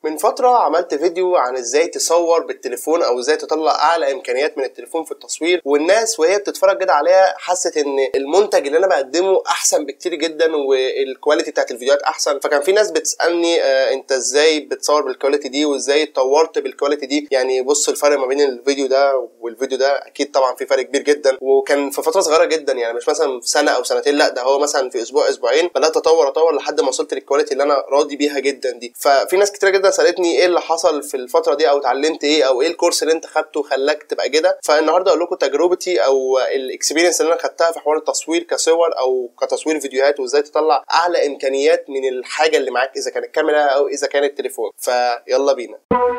من فترة عملت فيديو عن ازاي تصور بالتليفون او ازاي تطلع اعلى امكانيات من التليفون في التصوير والناس وهي بتتفرج كده عليها حست ان المنتج اللي انا بقدمه احسن بكتير جدا والكواليتي بتاعت الفيديوهات احسن فكان في ناس بتسالني آه انت ازاي بتصور بالكواليتي دي وازاي اتطورت بالكواليتي دي يعني بص الفرق ما بين الفيديو ده والفيديو ده اكيد طبعا في فرق كبير جدا وكان في فتره صغيره جدا يعني مش مثلا في سنه او سنتين لا ده هو مثلا في اسبوع اسبوعين بدات اطور اطور لحد ما وصلت للكواليتي اللي انا راضي بيها جدا دي ففي ناس كتير جدا سالتني ايه اللي حصل في الفتره دي او اتعلمت ايه او ايه الكورس اللي انت خدته خلاك تبقى كده فالنهارده اقول لكم تجربتي او الاكسبيرينس اللي انا خدتها في حوار التصوير كصور او كتصوير فيديوهات وازاي تطلع اعلى امكانيات من الحاجه اللي معاك اذا كانت كاميرا او اذا كان التليفون فيلا بينا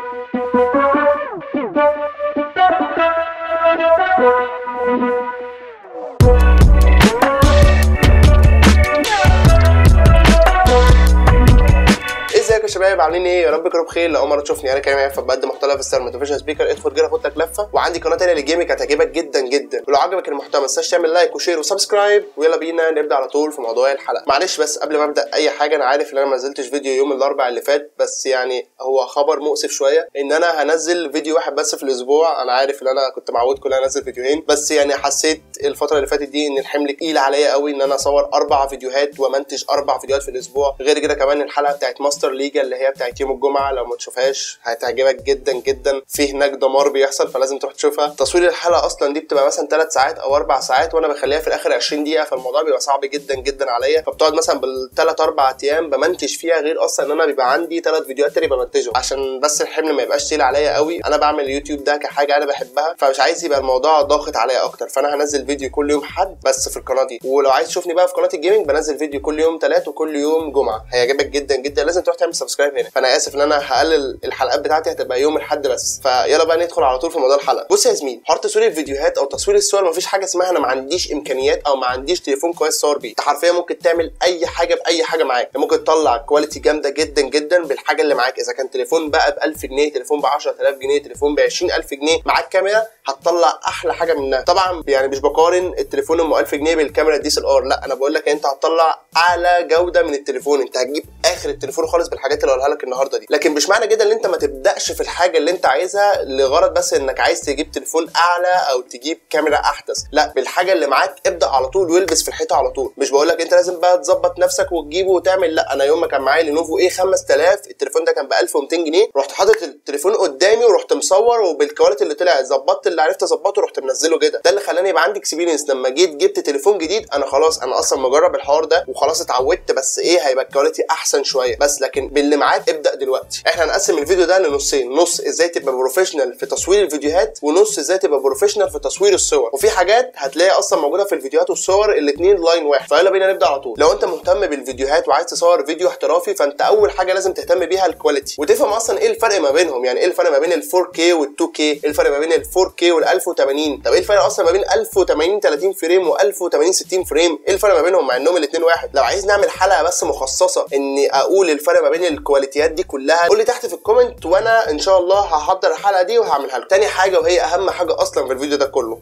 ازيكم يا شباب عاملين ايه يا رب تكونوا بخير لو مره تشوفني انا كريم عفه بقدم محتوى في ستار موتيفيشن سبيكر ادخل كده خد لك لفه وعندي قناه تانيه للجيمنج هتعجبك جدا جدا ولو عجبك المحتوى ما تنساش تعمل لايك وشير وسبسكرايب ويلا بينا نبدا على طول في موضوع الحلقه معلش بس قبل ما ابدا اي حاجه انا عارف ان انا ما نزلتش فيديو يوم الاربعاء اللي فات بس يعني هو خبر مؤسف شويه ان انا هنزل فيديو واحد بس في الاسبوع انا عارف ان انا كنت معودكم ان انا انزل فيديوهين بس يعني حسيت الفتره اللي فاتت دي ان الحمل تقيل عليا قوي ان انا اصور اربع فيديوهات ومنتج اربع فيديوهات في الاسبوع غير كده كمان الحلقه بتاعت ماستر ليجا اللي هي بتاعت يوم الجمعه لو ما تشوفهاش هتعجبك جدا جدا في هناك دمار بيحصل فلازم تروح تشوفها تصوير الحلقه اصلا دي بتبقى مثلا 3 ساعات او 4 ساعات وانا بخليها في الاخر 20 دقيقه فالموضوع بيبقى صعب جدا جدا عليا فبتقعد مثلا بالثلاث اربع ايام بمنتج فيها غير اصلا ان انا بيبقى عندي ثلاث فيديوهات تاني بمنتجهم عشان بس الحمل ما يبقاش تقيل عليا قوي انا بعمل اليوتيوب ده كحاجه انا بحبها فمش عايز يبقى الموضوع ضاغط عليا اكتر فانا هنزل فيديو كل يوم حد بس في القناه دي ولو عايز تشوفني بقى في قناه الجيمنج بنزل فيديو كل يوم ثلاث وكل يوم جمعه هيعجبك جدا جدا لازم تروح تعمل سبسكرايب هنا فانا اسف ان انا هقلل الحلقات بتاعتي هتبقى يوم الاحد بس فيلا بقى ندخل على طول في موضوع الحلقه بص يا زميلي حوار تصوير الفيديوهات او تصوير الصور مفيش حاجه اسمها انا ما عنديش امكانيات او ما عنديش تليفون كويس صور بيه انت حرفيا ممكن تعمل اي حاجه باي حاجه معاك ممكن تطلع كواليتي جامده جدا جدا بالحاجه اللي معاك اذا كان تليفون بقى ب 1000 جنيه تليفون ب 10000 جنيه تليفون ب 20000 جنيه معاك كاميرا هتطلع احلى حاجه منها طبعا يعني مش بقارن التليفون ام 1000 جنيه بالكاميرا الدي اس ال ار لا انا بقول لك انت هتطلع اعلى جوده من التليفون انت هتجيب اخر التليفون خالص بالحاجات اللي هقولها لك النهارده دي لكن مش معنى كده ان انت ما تبداش في الحاجه اللي انت عايزها لغرض بس انك عايز تجيب تليفون اعلى او تجيب كاميرا احدث لا بالحاجه اللي معاك ابدا على طول والبس في الحيطه على طول مش بقول لك انت لازم بقى تظبط نفسك وتجيبه وتعمل لا انا يوم ما كان معايا لينوفو ايه 5000 التليفون ده كان ب 1200 جنيه رحت حاطط التليفون قدامي ورحت مصور وبالكواليتي اللي طلع ظبطت اللي عرفت اظبطه رحت منزله كده ده اللي خلاني يبقى عندي اكسبيرينس لما جيت جبت تليفون جديد انا خلاص انا اصلا مجرب الحوار ده وخلاص اتعودت بس ايه هيبقى الكواليتي احسن شويه بس لكن باللي معاك ابدا دلوقتي احنا هنقسم الفيديو ده لنصين نص ازاي تبقى بروفيشنال في تصوير الفيديوهات ونص ازاي تبقى بروفيشنال في تصوير الصور وفي حاجات هتلاقيها اصلا موجوده في الفيديوهات والصور الاثنين لاين واحد فيلا بينا نبدا على طول لو انت مهتم بالفيديوهات وعايز تصور فيديو احترافي فانت اول حاجه لازم تهتم بيها الكواليتي وتفهم اصلا ايه الفرق ما بينهم يعني ايه الفرق ما بين ال 4K وال 2K ايه الفرق ما بين ال 4K وال 1080 طب ايه الفرق اصلا ما بين 1080 30 فريم و 1080 60 فريم ايه الفرق ما بينهم مع انهم الاثنين واحد لو عايز نعمل حلقه بس مخصصه اني اقول الفرق ما بين الكواليتيات دي كلها قول لي تحت في الكومنت وانا ان شاء الله هحضر الحلقه دي وهعملها لك تاني حاجه وهي اهم حاجه اصلا في الفيديو ده كله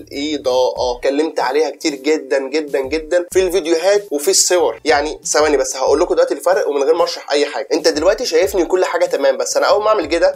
الاضاءه اتكلمت عليها كتير جدا جدا جدا في الفيديوهات وفي الصور يعني ثواني بس هقول لكم دلوقتي الفرق ومن غير ما اشرح اي حاجه انت دلوقتي شايفني كل حاجه تمام بس انا اول ما اعمل كده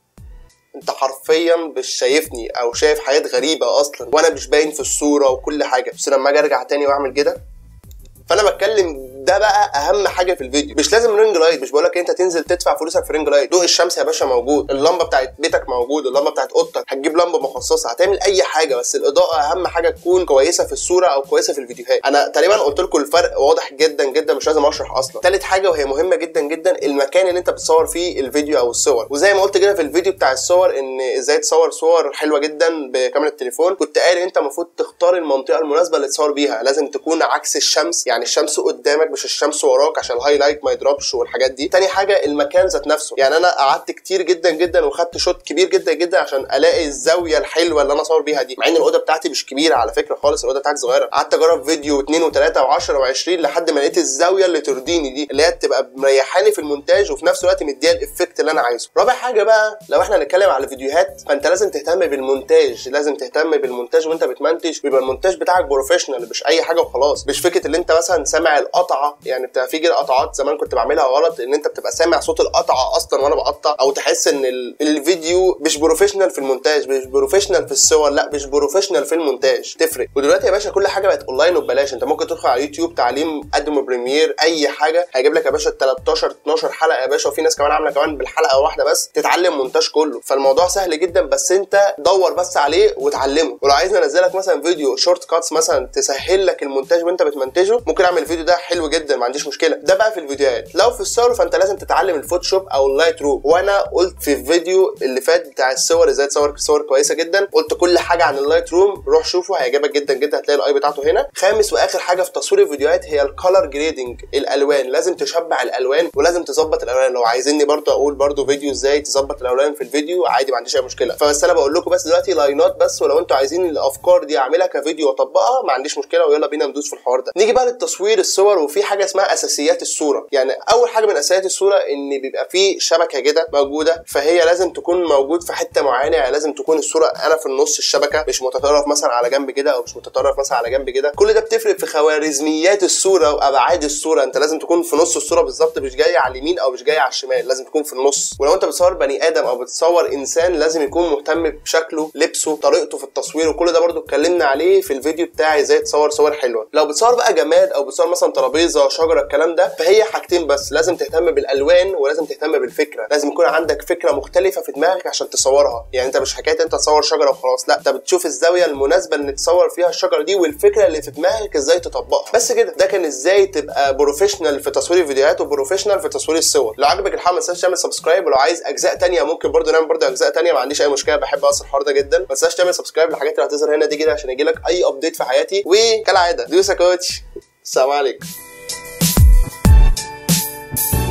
انت حرفيا مش شايفني او شايف حاجات غريبه اصلا وانا مش باين في الصوره وكل حاجه بس لما اجي ارجع تاني واعمل كده فانا بتكلم ده بقى اهم حاجه في الفيديو مش لازم رينج لايت مش بقولك انت تنزل تدفع فلوسك في رينج لايت ضوء الشمس يا باشا موجود اللمبه بتاعت بيتك موجود اللمبه بتاعت اوضتك هتجيب لمبه مخصصه هتعمل اي حاجه بس الاضاءه اهم حاجه تكون كويسه في الصوره او كويسه في الفيديوهات انا تقريبا قلت لكم الفرق واضح جدا جدا مش لازم اشرح اصلا تالت حاجه وهي مهمه جدا جدا المكان اللي انت بتصور فيه الفيديو او الصور وزي ما قلت كده في الفيديو بتاع الصور ان ازاي تصور صور حلوه جدا بكاميرا التليفون كنت قايل ان انت المفروض تختار المنطقه المناسبه اللي تصور بيها لازم تكون عكس الشمس يعني الشمس قدامك مش الشمس وراك عشان الهايلايت ما يضربش والحاجات دي تاني حاجه المكان ذات نفسه يعني انا قعدت كتير جدا جدا وخدت شوت كبير جدا جدا عشان الاقي الزاويه الحلوه اللي انا اصور بيها دي مع ان الاوضه بتاعتي مش كبيره على فكره خالص الاوضه بتاعتي صغيره قعدت اجرب فيديو 2 و3 و10 و20 لحد ما لقيت الزاويه اللي ترضيني دي اللي هي تبقى مريحاني في المونتاج وفي نفس الوقت مديها الافكت اللي انا عايزه رابع حاجه بقى لو احنا هنتكلم على فيديوهات فانت لازم تهتم بالمونتاج لازم تهتم بالمونتاج وانت بتمنتج ويبقى المونتاج بتاعك بروفيشنال مش اي حاجه وخلاص مش فكره اللي انت مثلا سامع القطعه قطعه يعني بتبقى في كده قطعات زمان كنت بعملها غلط ان انت بتبقى سامع صوت القطعه اصلا وانا بقطع او تحس ان ال- الفيديو مش بروفيشنال في المونتاج مش بروفيشنال في الصور لا مش بروفيشنال في المونتاج تفرق ودلوقتي يا باشا كل حاجه بقت اونلاين وببلاش انت ممكن تدخل على يوتيوب تعليم ادوبي بريمير اي حاجه هيجيب لك يا باشا 13 12 حلقه يا باشا وفي ناس كمان عامله كمان بالحلقه واحده بس تتعلم مونتاج كله فالموضوع سهل جدا بس انت دور بس عليه وتعلمه ولو عايز انزلك مثلا فيديو شورت كاتس مثلا تسهل لك المونتاج وانت بتمنتجه ممكن اعمل الفيديو ده حلو جدا ما عنديش مشكله ده بقى في الفيديوهات لو في الصور فانت لازم تتعلم الفوتوشوب او اللايت روم وانا قلت في الفيديو اللي فات بتاع الصور ازاي تصور صور كويسه جدا قلت كل حاجه عن اللايت روم روح شوفه هيعجبك جدا جدا هتلاقي الاي بتاعته هنا خامس واخر حاجه في تصوير الفيديوهات هي الكالر جريدنج الالوان لازم تشبع الالوان ولازم تظبط الالوان لو عايزيني برضو اقول برضو فيديو ازاي تظبط الالوان في الفيديو عادي ما عنديش اي مشكله فبس انا بقول لكم بس دلوقتي لاينات بس ولو انتوا عايزين الافكار دي اعملها كفيديو واطبقها ما عنديش مشكله ويلا بينا ندوس في الحوار ده نيجي بقى للتصوير الصور وفي حاجه اسمها اساسيات الصوره يعني اول حاجه من اساسيات الصوره ان بيبقى في شبكه كده موجوده فهي لازم تكون موجود في حته معينه يعني لازم تكون الصوره انا في النص الشبكه مش متطرف مثلا على جنب كده او مش متطرف مثلا على جنب كده كل ده بتفرق في خوارزميات الصوره وابعاد الصوره انت لازم تكون في نص الصوره بالظبط مش جاي على اليمين او مش جاي على الشمال لازم تكون في النص ولو انت بتصور بني ادم او بتصور انسان لازم يكون مهتم بشكله لبسه طريقته في التصوير وكل ده برضو اتكلمنا عليه في الفيديو بتاعي ازاي تصور صور حلوه لو بتصور بقى جماد او بتصور مثلا ترابيزه شجره الكلام ده فهي حاجتين بس لازم تهتم بالالوان ولازم تهتم بالفكره لازم يكون عندك فكره مختلفه في دماغك عشان تصورها يعني انت مش حكايه انت تصور شجره وخلاص لا انت بتشوف الزاويه المناسبه ان تصور فيها الشجره دي والفكره اللي في دماغك ازاي تطبقها بس كده ده كان ازاي تبقى بروفيشنال في تصوير الفيديوهات وبروفيشنال في تصوير الصور لو عجبك الحلقه ما تنساش تعمل سبسكرايب ولو عايز اجزاء تانية ممكن برضو نعمل برضو اجزاء تانية ما عنديش اي مشكله بحب اصلا الحوار ده جدا ما تنساش تعمل سبسكرايب للحاجات اللي هتظهر هنا دي كده عشان يجيلك اي ابديت في حياتي وكالعاده دوس يا كوتش السلام عليكم